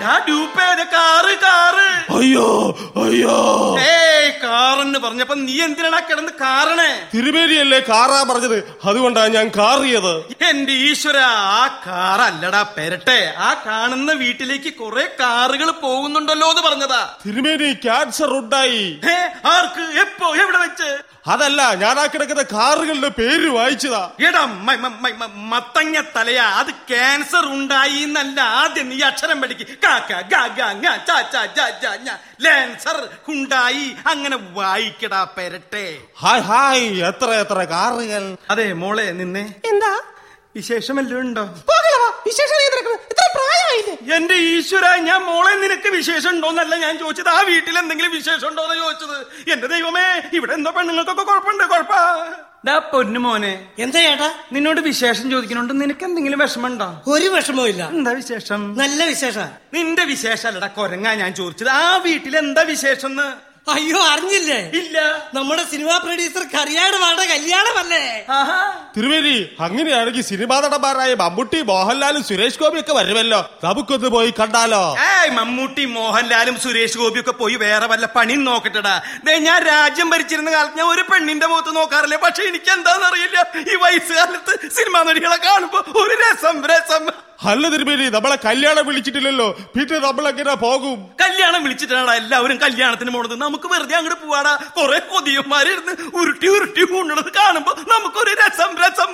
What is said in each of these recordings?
ആ ഡ്യൂപ്പേത് car car അയ്യോ അയ്യോ ഏയ് കാറെന്ന് പറഞ്ഞപ്പോ നീ എന്തിനാ കിടന്ന് കാറണേ തിരുമേനിയല്ലേ കാറാ പറഞ്ഞത് അതുകൊണ്ടാ ഞാൻ കാറിയത് എന്റെ ഈശ്വര ആ കാറല്ലടാ പെരട്ടെ ആ കാണുന്ന വീട്ടിലേക്ക് കുറെ കാറുകൾ പോകുന്നുണ്ടല്ലോ എന്ന് പറഞ്ഞതാ തിരുമേനി ക്യാൻസർ ഉണ്ടായി ഏ ആർക്ക് എപ്പോ എവിടെ വെച്ച് അതല്ല ഞാൻ ആ കിടക്കുന്ന കാറുകളുടെ പേര് വായിച്ചതാ എടാ മ- മ- മ- മ- മത്തങ്ങ തലയാ അത് ക്യാൻസർ ഉണ്ടായി എന്നല്ല ആദ്യം നീ അക്ഷരം പഠിക്ക് കാക്ക ഗ ഗ ng, ച ച ജ ജ ഞ. ലാൻസർ ഉണ്ടായി അങ്ങനെ വായിക്കടാ പെരട്ടെ ഹായ് ഹായ് എത്ര എത്ര കാറുകൾ അതെ മോളെ നിന്നെ എന്താ വിശേഷമല്ലോ ഉണ്ടോ പോകളവാ വിശേഷം നീ തിരക്കുന്നത്. ഇത്ര പ്രായമായില്ലേ എന്റെ ഈശ്വര ഞാൻ മോളെ നിനക്ക് വിശേഷം ഉണ്ടോന്നല്ല ഞാൻ ചോദിച്ചത് ആ വീട്ടിൽ എന്തെങ്കിലും വിശേഷം ഉണ്ടോന്ന് ചോദിച്ചത് എന്റെ ദൈവമേ ഇവിടെ എന്തോ പെണ്ണുങ്ങൾക്കൊക്കെ കുഴപ്പമുണ്ട് കുഴപ്പ ഡാ പൊന്നു മോനെ എന്താ ചേട്ടാ നിന്നോട് വിശേഷം ചോദിക്കണോണ്ട് നിനക്ക് എന്തെങ്കിലും വിഷമമുണ്ടോ ഒരു വിഷമവും ഇല്ല എന്താ വിശേഷം നല്ല വിശേഷ നിന്റെ വിശേഷല്ലടാ കൊരങ്ങാ ഞാൻ ചോദിച്ചത് ആ വീട്ടിൽ എന്താ വിശേഷം അയ്യോ അറിഞ്ഞില്ലേ ഇല്ല നമ്മുടെ സിനിമാ പ്രൊഡ്യൂസർ കറിയാട് വാട കല്യാണമല്ലേ ആഹാ തിരുമേനി അങ്ങനെയാണെങ്കിൽ സിനിമാ നടന്മാരായ മമ്മൂട്ടി മോഹൻലാലും സുരേഷ് ഗോപിയൊക്കെ വരുമല്ലോ നമുക്കൊന്ന് പോയി കണ്ടാലോ ഏയ് മമ്മൂട്ടി മോഹൻലാലും സുരേഷ് ഗോപിയൊക്കെ പോയി വേറെ വല്ല പണിയും നോക്കട്ടെടാ ദേ ഞാൻ രാജ്യം ഭരിച്ചിരുന്ന കാലത്ത് ഞാൻ ഒരു പെണ്ണിന്റെ മുഖത്ത് നോക്കാറില്ല പക്ഷെ എനിക്ക് എന്താണെന്നറിയില്ല ഈ വയസ്സുകാലത്ത് സിനിമാ നടികളെ കാണുമ്പോ ഒരു രസം രസം അല്ല തിരുമേനി നമ്മളെ കല്യാണം വിളിച്ചിട്ടില്ലല്ലോ പിന്നെ നമ്മളെങ്ങനെ പോകും കല്യാണം വിളിച്ചിട്ടാണ് എല്ലാവരും കല്യാണത്തിന് പോണത് നമുക്ക് വെറുതെ അങ്ങോട്ട് പോവാടാ കുറെ കൊതിയന്മാരിരുന്ന് ഉരുട്ടി ഉരുട്ടി കൊണ്ടത് കാണുമ്പോ നമുക്കൊരു രസം രസം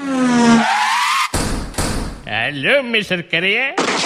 ഹലോ മിസ്റ്റർ കറിയ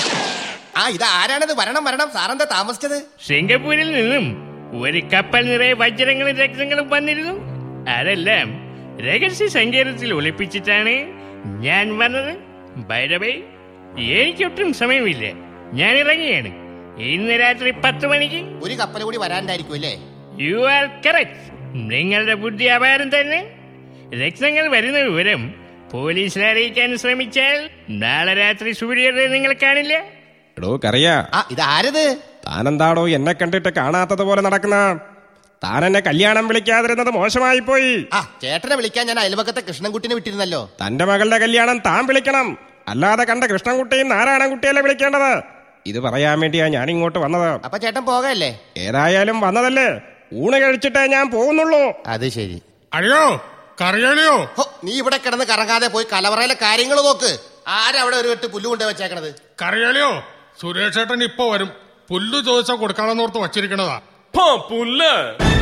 ആ ഇത് ആരാണത് വരണം വരണം സാറെന്താ താമസിച്ചത് സിംഗപ്പൂരിൽ നിന്നും ഒരു കപ്പൽ നിറയെ വജ്രങ്ങളും രക്തങ്ങളും വന്നിരുന്നു അതെല്ലാം രഹസ്യ സങ്കേതത്തിൽ ഒളിപ്പിച്ചിട്ടാണ് ഞാൻ വന്നത് ബൈരബൈ എനിക്കൊട്ടും സമയമില്ല ഞാൻ ഇറങ്ങിയാണ് ഇന്ന് രാത്രി പത്ത് മണിക്ക് ഒരു കപ്പൽ കൂടി വരാണ്ടായിരിക്കും അല്ലേ യു ആർ കറക്റ്റ് നിങ്ങളുടെ ബുദ്ധി അപാരം തന്നെ രക്തങ്ങൾ വരുന്ന വിവരം പോലീസിനെ അറിയിക്കാൻ ശ്രമിച്ചാൽ നാളെ രാത്രി സൂര്യോദയം നിങ്ങൾ കാണില്ല എടോ കറിയാ ആ ഇത് ആരത് താനെന്താടോ എന്നെ കണ്ടിട്ട് കാണാത്തത് പോലെ നടക്കുന്ന താൻ എന്നെ കല്യാണം വിളിക്കാതിരുന്നത് മോശമായി പോയി ആ ചേട്ടനെ വിളിക്കാൻ ഞാൻ അയൽവക്കത്തെ കൃഷ്ണൻകുട്ടിനെ വിട്ടിരുന്നല്ലോ തന്റെ മകളുടെ കല്യാണം താൻ വിളിക്കണം അല്ലാതെ കണ്ട കൃഷ്ണൻകുട്ടിയും നാരായണൻകുട്ടിയല്ലേ വിളിക്കേണ്ടത് ഇത് പറയാൻ വേണ്ടിയാ ഞാൻ ഇങ്ങോട്ട് വന്നത് അപ്പൊ ചേട്ടൻ പോകല്ലേ ഏതായാലും വന്നതല്ലേ ഊണ് കഴിച്ചിട്ടേ ഞാൻ പോകുന്നുള്ളൂ അത് ശരി അയ്യോ കറിയാളിയോ ഹോ, നീ ഇവിടെ കിടന്ന് കറങ്ങാതെ പോയി കലവറയിലെ കാര്യങ്ങൾ നോക്ക് ആരവിടെ ഒരു വെട്ട് പുല്ല് കൊണ്ട് വെച്ചേക്കണത് കറിയാളിയോ സുരേഷ് ചേട്ടൻ ഇപ്പൊ വരും പുല്ല് ചോദിച്ചാ കൊടുക്കാണെന്നോർത്ത് വച്ചിരിക്കണതാ ഹാ, പുല്ല്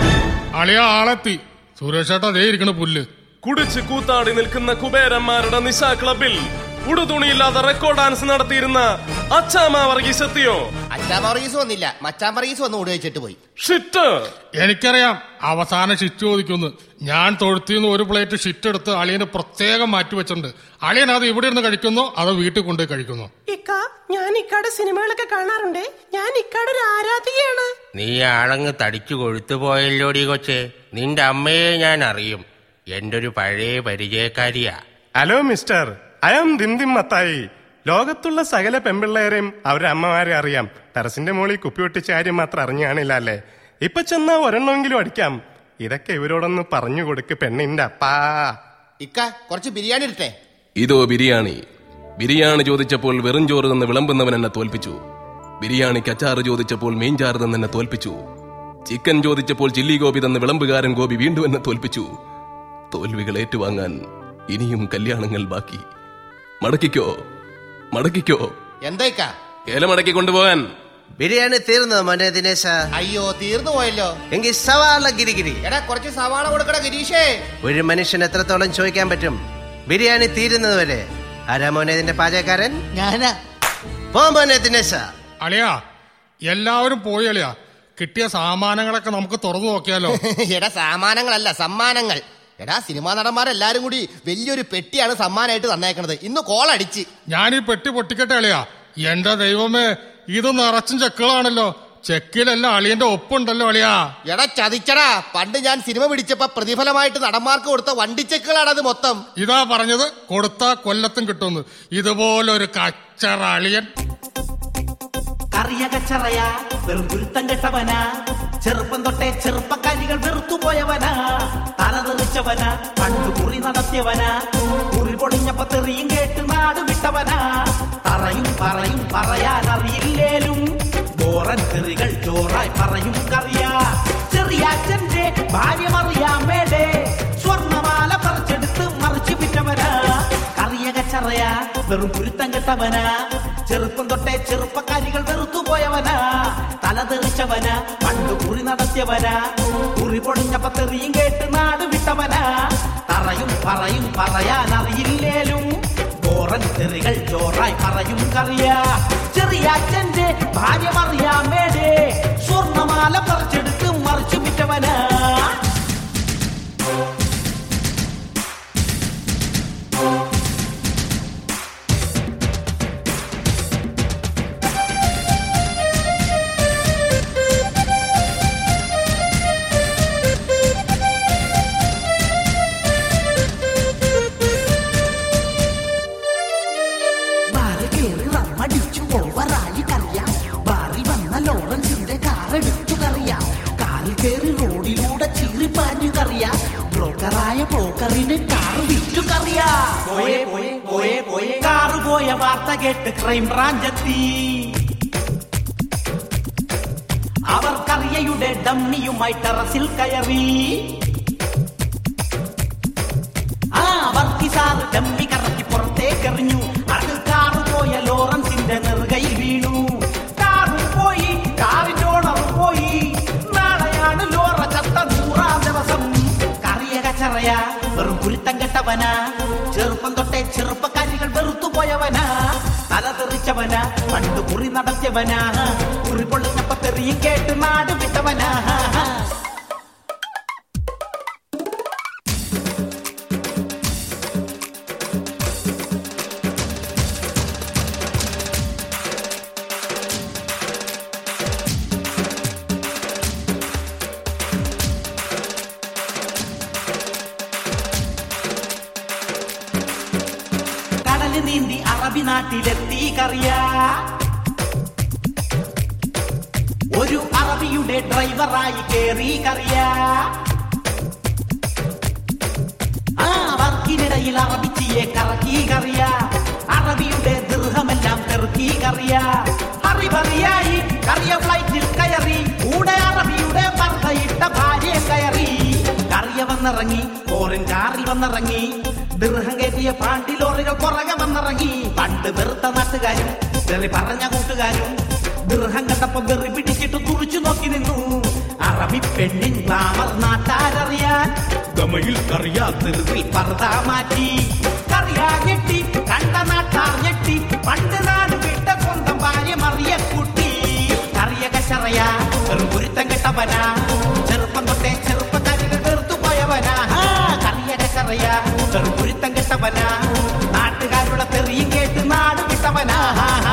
അളിയ ആളെത്തി സുരേഷ് ചേട്ടാ ദേ ഇരിക്കണ പുല്ല് കുടിച്ച് കൂത്താടി നിൽക്കുന്ന കുബേരന്മാരുടെ നിശാ ക്ലബിൽ ഉടുതുണിയില്ലാതെ റെക്കോർഡ് ഡാൻസ് നടത്തിയിരുന്ന അച്ചാമ വർഗീസ് എത്തിയോ അച്ചാൻ പറയീസ് വന്നില്ല മച്ചാൻ പറയീസ് വന്ന് ഓടി വെച്ചിട്ട് പോയി ഷിറ്റ് എനിക്കറിയാം അവസാനം ഷിറ്റ് ചോദിക്കുന്നു ഞാൻ തൊഴുത്തിന്ന് ഒരു പ്ലേറ്റ് ഷിറ്റ് എടുത്ത് അളിയന് പ്രത്യേകം മാറ്റി വെച്ചിട്ടുണ്ട് അളിയൻ അത് ഇവിടെ ഇരുന്ന് കഴിക്കുന്നോ അതോ വീട്ടിൽ കൊണ്ടുപോയി കഴിക്കുന്നോ ഇക്ക ഞാൻ ഇക്കയുടെ സിനിമകളൊക്കെ കാണാറുണ്ട് ഞാൻ ഇക്കയുടെ ഒരു ആരാധികയാണ് നീ ആളങ്ങ് തടിച്ചു കൊഴുത്തു പോയല്ലോടി കൊച്ചേ നിന്റെ അമ്മയെ ഞാൻ അറിയും എന്റെ ഒരു പഴയ പരിചയക്കാരിയാ hello mister I am Dimdim Mathai ലോകത്തുള്ള സകല പെമ്പിള്ളേരെയും അവരുടെ അമ്മമാരെ അറിയാം ടെറസിന്റെ മുകളിൽ കുപ്പി ഒട്ടിച്ച കാര്യം മാത്രം അറിഞ്ഞു കാണില്ല അല്ലേ ഇപ്പൊ ചെന്നാ ഒരെണ്ണമെങ്കിലും അടിക്കാം ഇതൊക്കെ ഇവരോടൊന്ന് പറഞ്ഞു കൊടുക്ക് പെണ്ണിന്റെ അപ്പാ ഇക്ക കുറച്ച് ബിരിയാണി ഇട്ടേ ഇതോ ബിരിയാണി ബിരിയാണി ചോദിച്ചപ്പോൾ വെറും ചോറ് തന്ന് വിളമ്പുന്നവൻ എന്നെ തോൽപ്പിച്ചു ബിരിയാണിക്ക് അച്ചാറ് ചോദിച്ചപ്പോൾ മീൻചാറ് തന്ന് എന്നെ തോൽപ്പിച്ചു ചിക്കൻ ചോദിച്ചപ്പോൾ ചില്ലി ഗോപി തന്ന് വിളമ്പുകാരൻ ഗോപി വീണ്ടും എന്നെ തോൽപ്പിച്ചു തോൽവികൾ ഏറ്റുവാങ്ങാൻ ഇനിയും കല്യാണങ്ങൾ ബാക്കി മടക്കിക്കോ മടക്കിക്കോ എന്താ ഇക്ക കേല മടക്കി കൊണ്ടുപോകാൻ ബിരിയാണി തീർന്നോ മോനെ ദിനേശ അയ്യോ തീർന്നു പോയല്ലോ എങ്കിൽ സവാള ഗിരിഗിരി എടാ കുറച്ച് സവാള കൊടുക്കട ഗിരീഷേ ഒരു മനുഷ്യൻ എത്രത്തോളം ചോദിക്കാൻ പറ്റും ബിരിയാണി തീരുന്നത് വരെ ആരാ മോനെ ഇതിന്റെ പാചകക്കാരൻ ഞാനാ പോ മോനെ ദിനേശ അളിയാ എല്ലാവരും പോയി അളിയാ കിട്ടിയ സാമാനങ്ങളൊക്കെ നമുക്ക് തുറന്നു നോക്കിയാലോ എടാ സാമാനങ്ങളല്ല സമ്മാനങ്ങൾ എടാ സിനിമാ നടന്മാരെല്ലാരും കൂടി വലിയൊരു പെട്ടിയാണ് സമ്മാനമായിട്ട് തന്നേക്കണത് ഇന്ന് കോൾ അടിച്ച് ഞാൻ ഈ പെട്ടി പൊട്ടിക്കട്ടെ അളിയാ എന്റെ ദൈവമേ ഇത് നിറച്ചും ചെക്കുകളാണല്ലോ ചെക്കിലല്ല അളിയന്റെ ഒപ്പുണ്ടല്ലോ അളിയാ എടാ ചതിച്ചടാ പണ്ട് ഞാൻ സിനിമ പിടിച്ചപ്പോ പ്രതിഫലമായിട്ട് നടന്മാർക്ക് കൊടുത്ത വണ്ടിച്ചെക്കുകളാണ് അത് മൊത്തം ഇതാ പറഞ്ഞത് കൊടുത്ത കൊല്ലത്തും കിട്ടുമെന്ന് ഇതുപോലൊരു കച്ചറ അളിയൻ കറിയകച്ചറയാ വെറും ഗുരുത്തം കെട്ടവനാ ചെറുപ്പം തൊട്ടേ ചെറുപ്പക്കാരികൾ വെറുത്തുപോയവനാ തലതെറിച്ചവനാ പണ്ട് കുറി നടത്തിയവനാ കുറി പൊളിഞ്ഞപ്പോ തെറിയും കേട്ട് നാട് വിട്ടവനാ പറയും പറയും പറയാൻ അറിയില്ലേലും ചോറായി പറയും കറിയ ചെറിയാച്ചന്റെ ഭാര്യ മറിയാമ്മയുടെ സ്വർണമാല പറിച്ചെടുത്ത് മറിച്ചു വിറ്റവനാ കറിയക ചറയ വെറും കുരുത്തം കെട്ടവനാ ചെറുപ്പം തൊട്ടേ ചെറുപ്പക്കാരികൾ വെറുത്തു പോയവനാ തലതെറിച്ചവനാ പണ്ട് കുറി നടത്തിയവനാ കുറി പൊടിഞ്ഞപ്പ തെറിയും കേട്ട് നാട് വിട്ടവനാ തറയും പറയും പറയാൻ അറിയില്ലേലും ഓറൻ തെറികൾ ചോറായി പറയും കറിയ ചെറിയാച്ചന്റെ ഭാര്യ മറിയാമ്മയുടെ സ്വർണമാല പറിച്ചെടുത്ത് മറിച്ചു വിറ്റവനാ ബാറി കേറി റമ്മടിച്ചു ഓവറായി കറിയാം ബാറി വന്ന ലോറൻസിന്റെ കാറെടുത്തു കറിയാം കാറിൽ കേറി റോഡിലൂടെ ചീറി പാഞ്ഞു കറിയാം ബ്രോക്കറായ ബ്രോക്കറിന് കാർ വിറ്റു കറിയാ പോയേ പോയേ പോയേ പോയേ കാറ് പോയ വാർത്ത കേട്ട് ക്രൈം ബ്രാഞ്ചെത്തി അവർ കറിയയുടെ ഡമ്മിയുമായി ടെറസിൽ കയറി ആ വർക്കിസാറ് ഡമ്മി കറക്കി പുറത്തേക്കെറിഞ്ഞു അത് കാറ് പോയ ലോറൻസിന്റെ നെറുകയിൽ വീണു കാറും പോയി കാറിന്റെ ഓണറും പോയി നാളെയാണ് ലോറ ചത്ത നൂറാം ദിവസം കറിയ കച്ചറയ വെറും കുരുത്തം കെട്ടവനാ ചെറുപ്പം തൊട്ടേ ചെറുപ്പക്കാരികൾ വെറുത്തു പോയവനാ തല തെറിച്ചവനാ പണ്ട് കുറി നടത്തിയവനാ കുറി പൊള്ളിച്ചപ്പ തെറിയും കേട്ട് നാട് വിട്ടവനാ കടല് നീന്തി അറബി നാട്ടിലെത്തി കറിയ ഒരു അറബിയുടെ ഡ്രൈവറായി കേറി കറിയ ആ വർക്കിനിടയിൽ അറബിച്ചിയെ കറക്കി കറിയ അറബിയുടെ ദൃഹമെല്ലാം തെറുക്കി കറിയ അറിവറിയായി കറിയ ഫ്ലൈറ്റിൽ കയറി കൂടെ അറബിയുടെ പർദ്ദയിട്ട ഭാര്യ കയറി കറിയ വന്നിറങ്ങി ഫോറിൻ കാറിൽ വന്നിറങ്ങി ദൃഹം കയറ്റിയ പാണ്ടി ലോറികൾ പുറകെ വന്നിറങ്ങി പണ്ട് വെറുത്ത നാട്ടുകാരും തെറി പറഞ്ഞ കൂട്ടുകാരും ദൃഹം കണ്ടപ്പോ വെറി പിടിച്ചിട്ട് തുറിച്ചു നോക്കി നിന്നു അറബി പെണ്ണിൻ ഗ്ലാമർ നാട്ടാരറിയാൻ ഗമയിൽ കറിയാ തെറുവിൽ പർദ്ദ മാറ്റി കറിയാ ഞെട്ടി കണ്ട നാട്ടാർ ഞെട്ടി പണ്ട് നാട് വിട്ട സ്വന്തം ഭാര്യ മറിയ കുട്ടി കറിയ കശറയ വെറും കുരുത്തം കെട്ടവനാ ചെറുപ്പം തൊട്ടേ ചെറുപ്പക്കാരികൾ വെറുത്തു പോയവനാ ആ, കറിയ കശറയ വെറും കുരുത്തം കെട്ടവനാ നാട്ടുകാരുടെ തെറിയും കേട്ട് നാട് വിട്ടവനാ